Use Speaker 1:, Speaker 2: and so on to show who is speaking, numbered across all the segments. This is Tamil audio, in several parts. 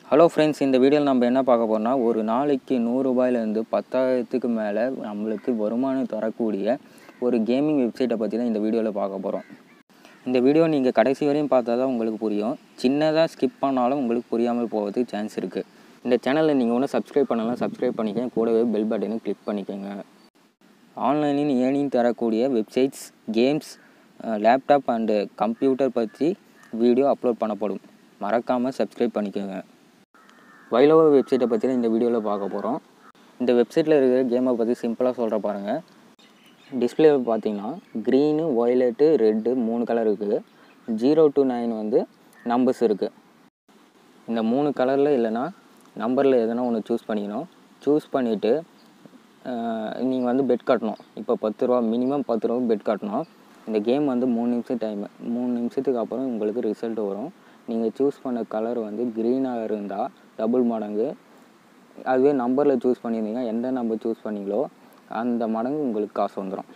Speaker 1: ஹலோ ஃப்ரெண்ட்ஸ் இந்த வீடியோவில் நம்ம என்ன பார்க்க போறோம்னா ஒரு நாளைக்கு நூறுரூபாயிலேருந்து பத்தாயிரத்துக்கு மேலே நம்மளுக்கு வருமானம் தரக்கூடிய ஒரு கேமிங் வெப்சைட்டை பற்றி தான் இந்த வீடியோவில் பார்க்க போகிறோம் இந்த வீடியோ நீங்கள் கடைசி வரையும் பார்த்தா தான் உங்களுக்கு புரியும் சின்னதாக ஸ்கிப் பண்ணாலும் உங்களுக்கு புரியாமல் போகிறதுக்கு சான்ஸ் இருக்குது இந்த சேனலில் நீங்கள் ஒன்றும் சப்ஸ்கிரைப் பண்ணலாம் சப்ஸ்கிரைப் பண்ணிக்கங்க கூடவே பெல் பட்டனை கிளிக் பண்ணிக்கோங்க ஆன்லைனில் ஏர்னிங் தரக்கூடிய websites games laptop and computer பற்றி வீடியோ அப்லோட் பண்ணப்படும் மறக்காமல் சப்ஸ்கிரைப் பண்ணிக்கோங்க வைலோவா வெப்சைட்டை பற்றி தான் இந்த வீடியோவில் பார்க்க போகிறோம் இந்த வெப்சைட்டில் இருக்கிற கேமை பற்றி சிம்பிளாக சொல்கிற பாருங்கள் டிஸ்பிளே பார்த்தீங்கன்னா க்ரீனு ஒய்லெட்டு ரெட்டு மூணு கலர் இருக்குது ஜீரோ டு நைன் வந்து நம்பர்ஸ் இருக்குது இந்த மூணு கலரில் இல்லைன்னா நம்பரில் எதனா ஒன்று சூஸ் பண்ணிக்கணும் சூஸ் பண்ணிவிட்டு நீங்கள் வந்து பெட் கட்டணும் இப்போ பத்து ரூபா மினிமம் பத்து ரூபா பெட் கட்டணும் இந்த கேம் வந்து மூணு நிமிஷம் டைம் மூணு நிமிஷத்துக்கு அப்புறம் உங்களுக்கு ரிசல்ட் வரும் நீங்கள் சூஸ் பண்ண கலர் வந்து க்ரீனாக இருந்தால் டபுள் மடங்கு அதுவே நம்பரில் சூஸ் பண்ணியிருந்தீங்க எந்த நம்பர் சூஸ் பண்ணீங்களோ அந்த மடங்கு உங்களுக்கு காசு வந்துடும்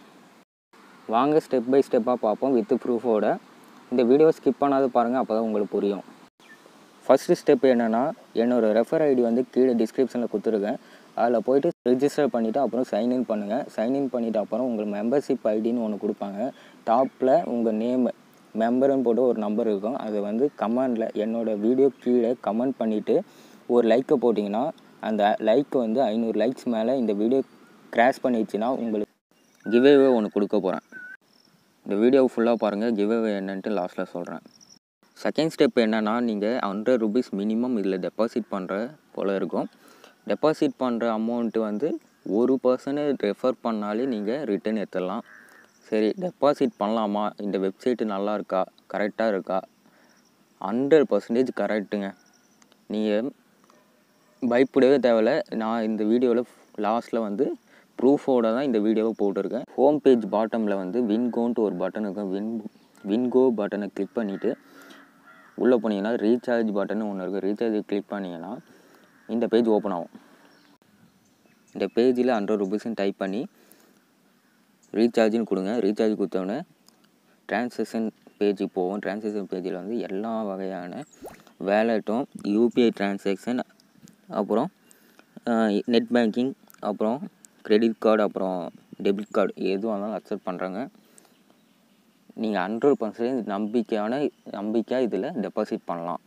Speaker 1: வாங்க ஸ்டெப் பை ஸ்டெப்பாக பார்ப்போம் வித் ப்ரூஃபோட இந்த வீடியோ ஸ்கிப் பண்ணாத பாருங்கள் அப்போ தான் உங்களுக்கு புரியும் ஃபஸ்ட்டு ஸ்டெப் என்னென்னா என்னோடய ரெஃபர் ஐடி வந்து கீழே டிஸ்கிரிப்ஷனில் கொடுத்துருக்கேன் அதில் போய்ட்டு ரிஜிஸ்டர் பண்ணிவிட்டு அப்புறம் சைன்இன் பண்ணுங்கள் சைன்இன் பண்ணிவிட்டு அப்புறம் உங்கள் மெம்பர்ஷிப் ஐடின்னு ஒன்று கொடுப்பாங்க டாப்பில் உங்கள் நேம் மெம்பர்னு போட்டு ஒரு நம்பர் இருக்கும் அதை வந்து கமெண்டில் என்னோடய வீடியோ கீழே கமெண்ட் பண்ணிவிட்டு ஒரு லைக்கை போட்டிங்கன்னா அந்த லைக் வந்து ஐநூறு லைக்ஸ் மேலே இந்த வீடியோ கிராஷ் பண்ணிடுச்சுன்னா உங்களுக்கு கிவ்அவே ஒன்று கொடுக்க போகிறேன் இந்த வீடியோ ஃபுல்லாக பாருங்கள் கிவ்அவே என்னன்ட்டு லாஸ்ட்டில் சொல்கிறேன் செகண்ட் ஸ்டெப் என்னென்னா நீங்கள் ஹண்ட்ரட் ருபீஸ் மினிமம் இதில் டெபாசிட் பண்ணுற போல் இருக்கும் டெபாசிட் பண்ணுற அமௌண்ட்டு வந்து ஒரு பர்சனை ரெஃபர் பண்ணாலே நீங்கள் ரிட்டர்ன் எடுத்துடலாம் சரி டெபாசிட் பண்ணலாமா இந்த வெப்சைட்டு நல்லா இருக்கா கரெக்டாக இருக்கா ஹண்ட்ரட் பர்சன்டேஜ் கரெக்டுங்க நீங்கள் பயப்படவே தேவையில்ல நான் இந்த வீடியோவில் லாஸ்ட்டில் வந்து ப்ரூஃபோட தான் இந்த வீடியோவை போட்டிருக்கேன் ஹோம் பேஜ் பாட்டமில் வந்து வின்கோன்ட்டு ஒரு பட்டன் இருக்கும் வின் வின்கோ பட்டனை கிளிக் பண்ணிவிட்டு உள்ளே போனீங்கன்னா ரீசார்ஜ் பட்டன் ஒன்று இருக்குது ரீசார்ஜ் கிளிக் பண்ணிங்கன்னா இந்த பேஜ் ஓப்பன் ஆகும் இந்த பேஜில் ஹண்ட்ரட் ருபீஸ்ன்னு டைப் பண்ணி ரீசார்ஜ்னு கொடுங்க ரீசார்ஜ் கொடுத்தோடனே ட்ரான்சாக்ஷன் பேஜுக்கு போகும் ட்ரான்சாக்ஷன் பேஜில் வந்து எல்லா வகையான வேலெட்டும் யூபிஐ ட்ரான்சாக்ஷன் அப்புறம் நெட் பேங்கிங் அப்புறம் கிரெடிட் கார்டு அப்புறம் டெபிட் கார்டு எதுவாக இருந்தாலும் அக்செப்ட் பண்ணுறாங்க நீங்கள் ஹண்ட்ரட் பர்சன்டேஜ் நம்பிக்கையான நம்பிக்கையாக இதில் டெபாசிட் பண்ணலாம்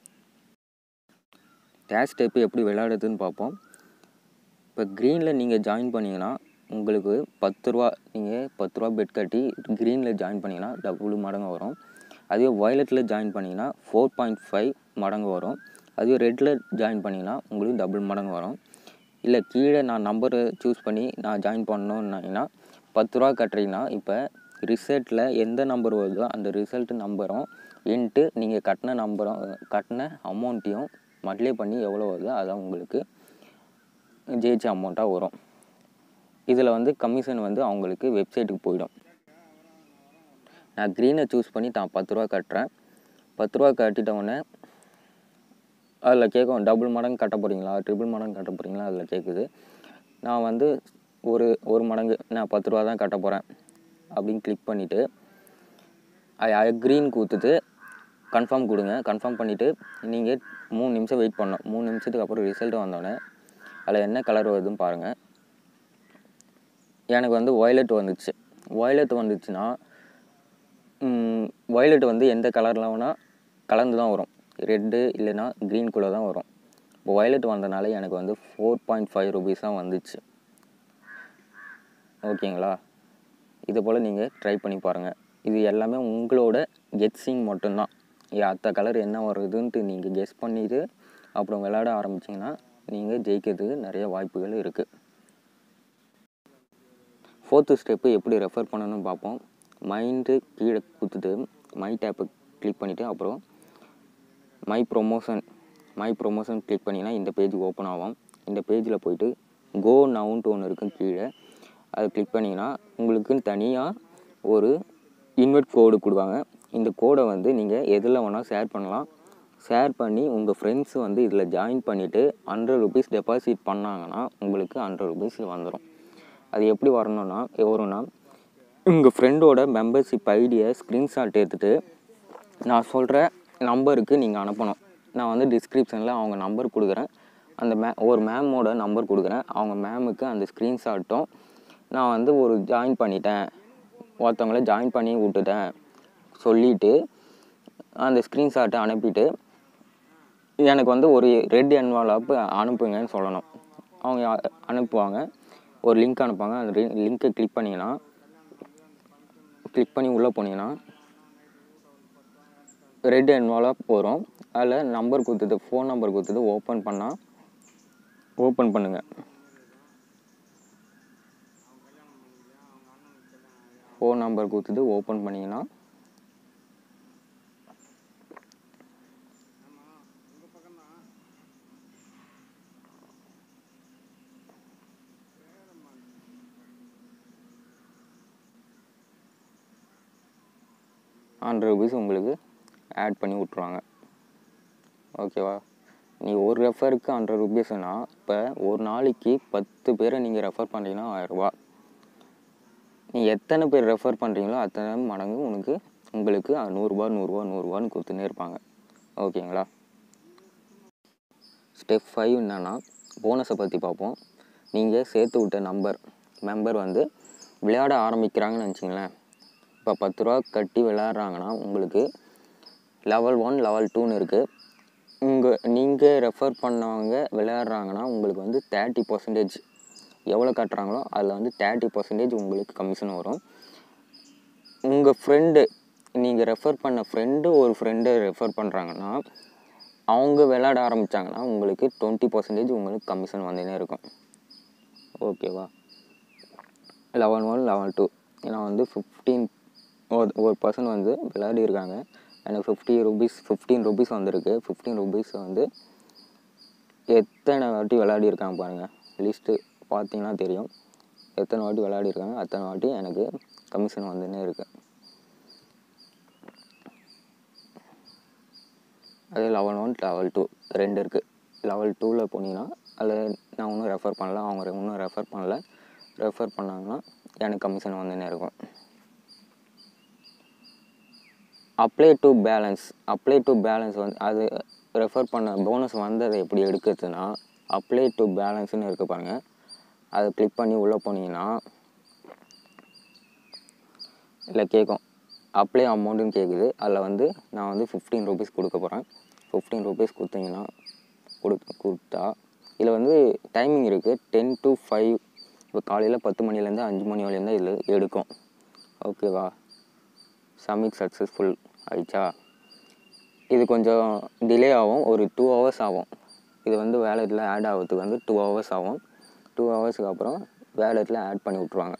Speaker 1: கேஷ் ஸ்டெப்பு எப்படி விளையாடுறதுன்னு பார்ப்போம் இப்போ க்ரீனில் நீங்கள் ஜாயின் பண்ணிங்கன்னா உங்களுக்கு பத்து ரூபா நீங்கள் பத்து ரூபா பெட் கட்டி க்ரீனில் ஜாயின் பண்ணிங்கன்னா டபுள் மடங்கு வரும் அதுவே வயலட்டில் ஜாயின் பண்ணிங்கன்னா ஃபோர் பாயிண்ட் ஃபைவ் மடங்கு வரும் அதுவே ரெட்டில் ஜாயின் பண்ணிங்கன்னா உங்களுக்கு டபுள் மடங்கு வரும் இல்லை கீழே நான் நம்பரை சூஸ் பண்ணி நான் ஜாயின் பண்ணணுன்னாங்கன்னா பத்து ரூபா கட்டுறீங்கன்னா இப்போ ரிசல்ட்டில் எந்த நம்பர் வருதோ அந்த ரிசல்ட் நம்பரும் இன்ட்டு நீங்கள் கட்டின நம்பரும் கட்டின அமௌண்ட்டையும் மல்டிப்ளை பண்ணி எவ்வளோ வருதோ அதான் உங்களுக்கு ஜெயிச்ச அமௌண்ட்டாக வரும் இதில் வந்து கமிஷன் வந்து அவங்களுக்கு வெப்சைட்டுக்கு போயிடும் நான் க்ரீனை சூஸ் பண்ணி தான் பத்து ரூபா கட்டுறேன் பத்து ரூபா கட்டிட்டவுடனே அதில் கேட்கும் டபுள் மடங்கு கட்ட போகிறீங்களா ட்ரிபிள் மடங்கு கட்ட போகிறீங்களா அதில் கேட்குது நான் வந்து ஒரு ஒரு மடங்கு நான் பத்து ரூபா தான் கட்ட போகிறேன் அப்படின்னு கிளிக் பண்ணிவிட்டு ஐ அக்ரீன் கொடுத்துட்டு கன்ஃபார்ம் கொடுங்க கன்ஃபார்ம் பண்ணிவிட்டு நீங்கள் மூணு நிமிஷம் வெயிட் பண்ணணும் மூணு நிமிஷத்துக்கு அப்புறம் ரிசல்ட் வந்தோடனே அதில் என்ன கலர் வருதுன்னு பாருங்கள் எனக்கு வந்து ஒய்லெட் வந்துச்சு ஒய்லெட் வந்துச்சுன்னா ஒய்லெட் வந்து எந்த கலரில் வேணால் கலந்து தான் வரும் ரெட்டு இல்லைன்னா க்ரீன் குள்ளே தான் வரும் இப்போ ஒய்லெட் வந்தனால எனக்கு வந்து ஃபோர் பாயிண்ட் ஃபைவ் ருபீஸ் தான் வந்துச்சு ஓகேங்களா இது போல் நீங்கள் ட்ரை பண்ணி பாருங்கள் இது எல்லாமே உங்களோட கெட்ஸிங் மட்டும்தான் அத்த கலர் என்ன வருதுன்ட்டு நீங்கள் கெஸ் பண்ணிவிட்டு அப்புறம் விளையாட ஆரம்பிச்சிங்கன்னா நீங்கள் ஜெயிக்கிறதுக்கு நிறைய வாய்ப்புகள் இருக்குது ஃபோர்த்து ஸ்டெப்பு எப்படி ரெஃபர் பண்ணணும்னு பார்ப்போம் மைண்டு கீழே கொடுத்துட்டு மை டேப்பை கிளிக் பண்ணிவிட்டு அப்புறம் my promotion my promotion click பண்ணிங்கன்னா இந்த பேஜ் ஓப்பன் ஆகும் இந்த பேஜில் போயிட்டு கோ நவுன்ட்டு ஒன்று இருக்கும் கீழே அதை கிளிக் பண்ணிங்கன்னா உங்களுக்குன்னு தனியாக ஒரு இன்வெர்ட் கோடு கொடுவாங்க இந்த கோடை வந்து நீங்கள் எதில் வேணால் ஷேர் பண்ணலாம் ஷேர் பண்ணி உங்கள் ஃப்ரெண்ட்ஸ் வந்து இதில் ஜாயின் பண்ணிவிட்டு ஹண்ட்ரட் ருபீஸ் டெபாசிட் பண்ணாங்கன்னா உங்களுக்கு ஹண்ட்ரட் ருபீஸ் வந்துடும் அது எப்படி வரணும்னா வரும்னா உங்கள் ஃப்ரெண்டோட மெம்பர்ஷிப் ஐடியை ஸ்க்ரீன்ஷாட் எடுத்துகிட்டு நான் சொல்கிற நம்பருக்கு நீங்கள் அனுப்பணும் நான் வந்து டிஸ்கிரிப்ஷனில் அவங்க நம்பர் கொடுக்குறேன் அந்த மே ஒரு மேமோட நம்பர் கொடுக்குறேன் அவங்க மேமுக்கு அந்த ஸ்க்ரீன்ஷாட்டும் நான் வந்து ஒரு ஜாயின் பண்ணிட்டேன் ஒருத்தவங்கள ஜாயின் பண்ணி விட்டுட்டேன் சொல்லிவிட்டு அந்த ஸ்க்ரீன்ஷாட்டை அனுப்பிட்டு எனக்கு வந்து ஒரு ரெட் என்வாலப் அனுப்புங்கன்னு சொல்லணும் அவங்க அ- அனுப்புவாங்க ஒரு லிங்க் அனுப்புவாங்க அந்த லிங்க்கை கிளிக் பண்ணிங்கன்னா கிளிக் பண்ணி உள்ளே போனீங்கன்னா ரெட் என்வாலப் வரும் அதில் நம்பர் கொடுத்தது ஃபோன் நம்பர் கொடுத்தது ஓப்பன் பண்ணால் ஓப்பன் பண்ணுங்கள் ஃபோன் நம்பர் கொடுத்தது ஓப்பன் பண்ணிங்கன்னா ஹண்ட்ரட் ருபீஸ் உங்களுக்கு ஆட் பண்ணி விட்ருவாங்க ஓகேவா நீ ஒரு ரெஃபருக்கு ஹண்ட்ரட் ருபீஸ்னா இப்போ ஒரு நாளைக்கு பத்து பேரை நீங்கள் ரெஃபர் பண்ணுறீங்கன்னா ஆயிரரூபா நீ எத்தனை பேர் ரெஃபர் பண்ணுறீங்களோ அத்தனை மடங்கு உனக்கு உங்களுக்கு நூறுரூபா நூறுரூவா நூறுரூவான்னு கொடுத்துன்னே இருப்பாங்க ஓகேங்களா ஸ்டெப் ஃபைவ் என்னன்னா போனஸை பற்றி பார்ப்போம் நீங்கள் சேர்த்து விட்ட நம்பர் மெம்பர் வந்து விளையாட ஆரம்பிக்கிறாங்கன்னு வச்சிங்களேன் இப்போ பத்து ரூபா கட்டி விளையாடுறாங்கன்னா உங்களுக்கு லெவல் ஒன் லெவல் டூன்னு இருக்குது உங்கள் நீங்கள் ரெஃபர் பண்ணவங்க விளையாடுறாங்கன்னா உங்களுக்கு வந்து தேர்ட்டி பர்சன்டேஜ் எவ்வளோ கட்டுறாங்களோ அதில் வந்து தேர்ட்டி பர்சன்டேஜ் உங்களுக்கு கமிஷன் வரும் உங்கள் ஃப்ரெண்டு நீங்கள் ரெஃபர் பண்ண ஃப்ரெண்டு ஒரு ஃப்ரெண்டை ரெஃபர் பண்ணுறாங்கன்னா அவங்க விளையாட ஆரம்பித்தாங்கன்னா உங்களுக்கு டுவெண்ட்டி பர்சன்டேஜ் உங்களுக்கு கமிஷன் வந்துனே இருக்கும் ஓகேவா லெவன் ஒன் லெவன் டூ நான் வந்து ஃபிஃப்டீன் ஒரு ஒரு பர்சன் வந்து விளையாடி இருக்காங்க எனக்கு ஃபிஃப்டி ருபீஸ் ஃபிஃப்டீன் ருபீஸ் வந்திருக்கு ஃபிஃப்டீன் ருபீஸ் வந்து எத்தனை வாட்டி விளையாடி இருக்காங்க பாருங்கள் லிஸ்ட்டு பார்த்தீங்கன்னா தெரியும் எத்தனை வாட்டி விளையாடி இருக்காங்க அத்தனை வாட்டி எனக்கு கமிஷன் வந்துன்னே இருக்கு அதே லெவல் ஒன் லெவல் டூ ரெண்டு இருக்குது லெவல் டூவில் போனீங்கன்னா அதில் நான் இன்னும் ரெஃபர் பண்ணல அவங்க இன்னும் ரெஃபர் பண்ணல ரெஃபர் பண்ணாங்கன்னா எனக்கு கமிஷன் வந்துன்னே இருக்கும் apply to balance apply to balance வந்து அது ரெஃபர் பண்ண போனஸ் வந்ததை எப்படி எடுக்கிறதுனா அப்ளை டு பேலன்ஸ்னு இருக்கு பாருங்க அதை கிளிக் பண்ணி உள்ளே போனீங்கன்னா இல்லை கேட்கும் அப்ளை அமௌண்ட்டுன்னு கேட்குது அதில் வந்து நான் வந்து ஃபிஃப்டீன் ருபீஸ் கொடுக்க போகிறேன் ஃபிஃப்டீன் ருபீஸ் கொடுத்தீங்கன்னா கொடு கொடுத்தா இதில் வந்து டைமிங் இருக்குது டென் டு ஃபைவ் இப்போ காலையில் பத்து மணிலேருந்து அஞ்சு மணி வரையும் தான் இதில் எடுக்கும் ஓகேவா சப்மிட் சக்ஸஸ்ஃபுல் ஆயிடுச்சா இது கொஞ்சம் டிலே ஆகும் ஒரு டூ ஹவர்ஸ் ஆகும் இது வந்து வேலெட்டில் ஆட் ஆகிறதுக்கு வந்து டூ ஹவர்ஸ் ஆகும் டூ ஹவர்ஸுக்கு அப்புறம் வேலெட்டில் ஆட் பண்ணி விட்ருவாங்க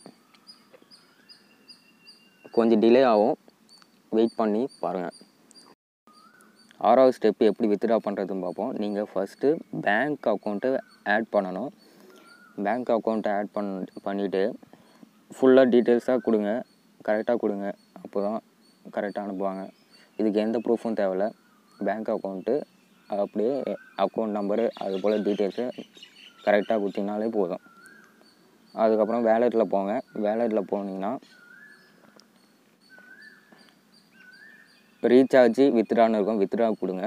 Speaker 1: கொஞ்சம் டிலே ஆகும் வெயிட் பண்ணி பாருங்கள் ஆறாவது ஸ்டெப் எப்படி வித்ட்ரா பண்ணுறதுன்னு பார்ப்போம் நீங்கள் ஃபஸ்ட்டு பேங்க் அக்கௌண்ட்டை ஆட் பண்ணணும் பேங்க் அக்கௌண்ட்டை ஆட் பண் பண்ணிவிட்டு ஃபுல்லாக டீட்டெயில்ஸாக கொடுங்க கரெக்டாக கொடுங்க அப்போ தான் கரெக்டாக அனுப்புவாங்க இதுக்கு எந்த ப்ரூஃபும் தேவையில்ல பேங்க் அக்கௌண்ட்டு அப்படியே அக்கௌண்ட் நம்பரு அது போல் டீட்டெயில்ஸு கரெக்டாக கொடுத்தீங்கனாலே போதும் அதுக்கப்புறம் வேலெட்டில் போங்க வேலெட்டில் போனீங்கன்னா ரீசார்ஜ் வித்ட்ரான்னு இருக்கும் வித்ட்ரா கொடுங்க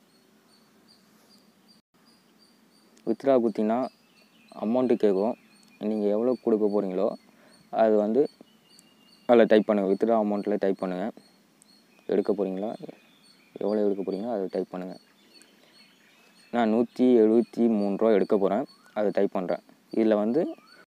Speaker 1: வித்ட்ரா கொடுத்தீங்கன்னா அமௌண்ட்டு கேட்கும் நீங்கள் எவ்வளோ கொடுக்க போகிறீங்களோ அது வந்து அதில் டைப் பண்ணுங்கள் வித்ட்ரா அமௌண்ட்டில் டைப் பண்ணுங்கள் எடுக்க போகிறீங்களா எவ்வளோ எடுக்க போகிறீங்களோ அதை டைப் பண்ணுங்கள் நான் நூற்றி எழுபத்தி மூணு ரூபா எடுக்க போகிறேன் அதை டைப் பண்ணுறேன் இதில் வந்து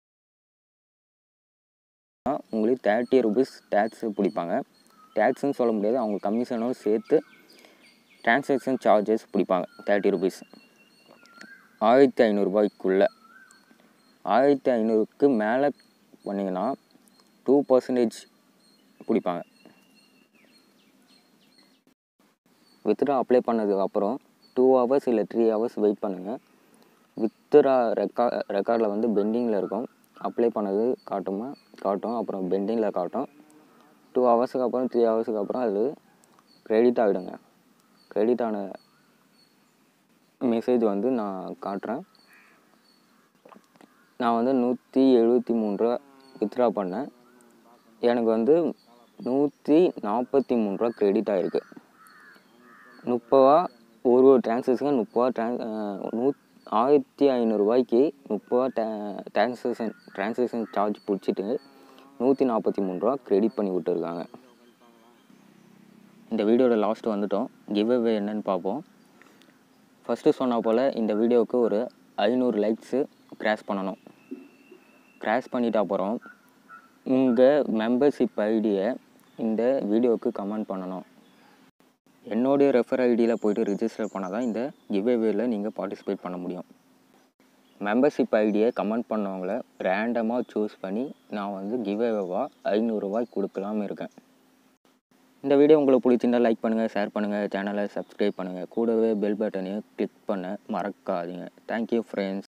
Speaker 1: உங்களுக்கு தேர்ட்டி ருபீஸ் டேக்ஸு பிடிப்பாங்க டேக்ஸ்னு சொல்ல முடியாது அவங்க கமிஷனும் சேர்த்து டிரான்சாக்ஷன் சார்ஜஸ் பிடிப்பாங்க தேர்ட்டி ருபீஸ் ஆயிரத்தி ஐநூறுரூபாய்க்குள்ளே ஆயிரத்தி ஐநூறுக்கு மேலே பண்ணிங்கன்னா டூ பர்சன்டேஜ் பிடிப்பாங்க வித்ட்ரா அப்ளை பண்ணதுக்கு அப்புறம் டூ ஹவர்ஸ் இல்லை த்ரீ ஹவர்ஸ் வெயிட் பண்ணுங்கள் வித்ட்ரா ரெக்கா ரெக்கார்டில் வந்து பெண்டிங்கில் இருக்கும் அப்ளை பண்ணது காட்டுமா காட்டும் அப்புறம் பெண்டிங்கில் காட்டும் டூ ஹவர்ஸுக்கு அப்புறம் த்ரீ ஹவர்ஸுக்கு அப்புறம் அது கிரெடிட் ஆகிடுங்க கிரெடிட் ஆன மெசேஜ் வந்து நான் காட்டுறேன் நான் வந்து நூற்றி எழுபத்தி மூணு ரூபா வித்ட்ரா பண்ணேன் எனக்கு வந்து நூற்றி நாற்பத்தி மூணு ரூபா கிரெடிட் ஆகிருக்கு முப்பது ரூபா ஒரு ஒரு டிரான்சாக்ஷன் முப்பது ரூபா ட்ரான் நூ ஆயிரத்தி ஐநூறுரூவாய்க்கு முப்பது ரூபா டே டிரான்சாக்ஷன் டிரான்சாக்ஷன் சார்ஜ் பிடிச்சிட்டு நூற்றி நாற்பத்தி மூணு ரூபா கிரெடிட் பண்ணி விட்டுருக்காங்க இந்த வீடியோட லாஸ்ட் வந்துட்டோம் கிவ் அவே என்னன்னு பார்ப்போம் ஃபஸ்ட்டு சொன்ன போல் இந்த வீடியோவுக்கு ஒரு ஐநூறு லைக்ஸு கிராஷ் பண்ணணும் கிராஷ் பண்ணிட்ட அப்புறம் உங்கள் மெம்பர்ஷிப் ஐடியை இந்த வீடியோவுக்கு கமெண்ட் பண்ணணும் என்னுடைய ரெஃபர் ஐடியில் போய்ட்டு ரிஜிஸ்டர் பண்ணால் தான் இந்த கிவ்அவேல நீங்கள் பார்ட்டிசிபேட் பண்ண முடியும் மெம்பர்ஷிப் ஐடியை கமெண்ட் பண்ணவங்கள ரேண்டமாக சூஸ் பண்ணி நான் வந்து கிவ்அவேவாக ஐநூறுரூவாய் கொடுக்கலாம்னு இருக்கேன் இந்த வீடியோ உங்களுக்கு பிடிச்சிருந்தால் லைக் பண்ணுங்கள் ஷேர் பண்ணுங்கள் சேனலை சப்ஸ்கிரைப் பண்ணுங்கள் கூடவே பெல் பட்டனையும் கிளிக் பண்ண மறக்காதீங்க தேங்க்யூ ஃப்ரெண்ட்ஸ்